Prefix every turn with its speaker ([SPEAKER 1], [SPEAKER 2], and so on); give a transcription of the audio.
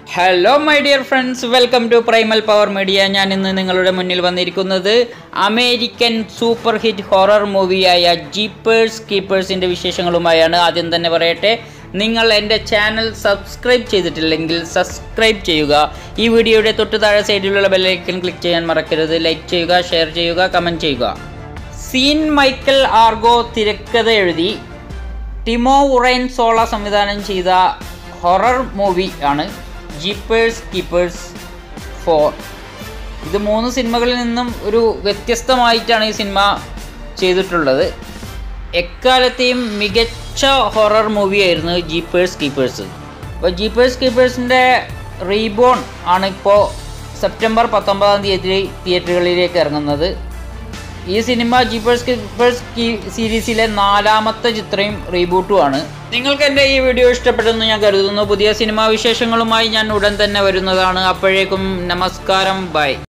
[SPEAKER 1] hello my dear friends welcome to primal power media ഞാൻ ഇന്ന് നിങ്ങളുടെ മുന്നിൽ വന്നിരിക്കുന്നത് അമേരിക്കൻ സൂപ്പർ ഹിറ്റ് ഹൊറർ മൂവിയായ ജീപ്പേഴ്സ് കീപ്പേഴ്സിൻ്റെ വിശേഷങ്ങളുമായാണ് ആദ്യം തന്നെ പറയട്ടെ നിങ്ങൾ എൻ്റെ ചാനൽ സബ്സ്ക്രൈബ് ചെയ്തിട്ടില്ലെങ്കിൽ സബ്സ്ക്രൈബ് ചെയ്യുക ഈ വീഡിയോയുടെ തൊട്ട് താഴെ സൈഡിലുള്ള ബെല്ലൈക്കൻ ക്ലിക്ക് ചെയ്യാൻ മറക്കരുത് ലൈക്ക് ചെയ്യുക ഷെയർ ചെയ്യുക കമൻറ്റ് ചെയ്യുക സീൻ മൈക്കൽ ആർഗോ തിരക്കഥ എഴുതി ടിമോ ഉറൈൻ സോള സംവിധാനം ചെയ്ത ഹൊറർ മൂവി ആണ് ജീപ്പേഴ്സ് കീപ്പേഴ്സ് ഫോർ ഇത് മൂന്ന് സിനിമകളിൽ നിന്നും ഒരു വ്യത്യസ്തമായിട്ടാണ് ഈ സിനിമ ചെയ്തിട്ടുള്ളത് എക്കാലത്തെയും മികച്ച ഹൊറർ മൂവിയായിരുന്നു ജീപ്പേഴ്സ് കീപ്പേഴ്സ് അപ്പോൾ ജീപ്പേഴ്സ് കീപ്പേഴ്സിൻ്റെ റീബോൺ ആണ് ഇപ്പോൾ സെപ്റ്റംബർ പത്തൊമ്പതാം തീയതി തിയേറ്ററുകളിലേക്ക് ഇറങ്ങുന്നത് ഈ സിനിമ ജീപ്പേഴ്സ് കീപ്പേഴ്സ് കീ സീരീസിലെ നാലാമത്തെ ചിത്രയും റീബൂട്ടുമാണ് നിങ്ങൾക്ക് എൻ്റെ ഈ വീഡിയോ ഇഷ്ടപ്പെട്ടെന്ന് ഞാൻ കരുതുന്നു പുതിയ സിനിമാ വിശേഷങ്ങളുമായി ഞാൻ ഉടൻ തന്നെ വരുന്നതാണ് അപ്പോഴേക്കും നമസ്കാരം ബൈ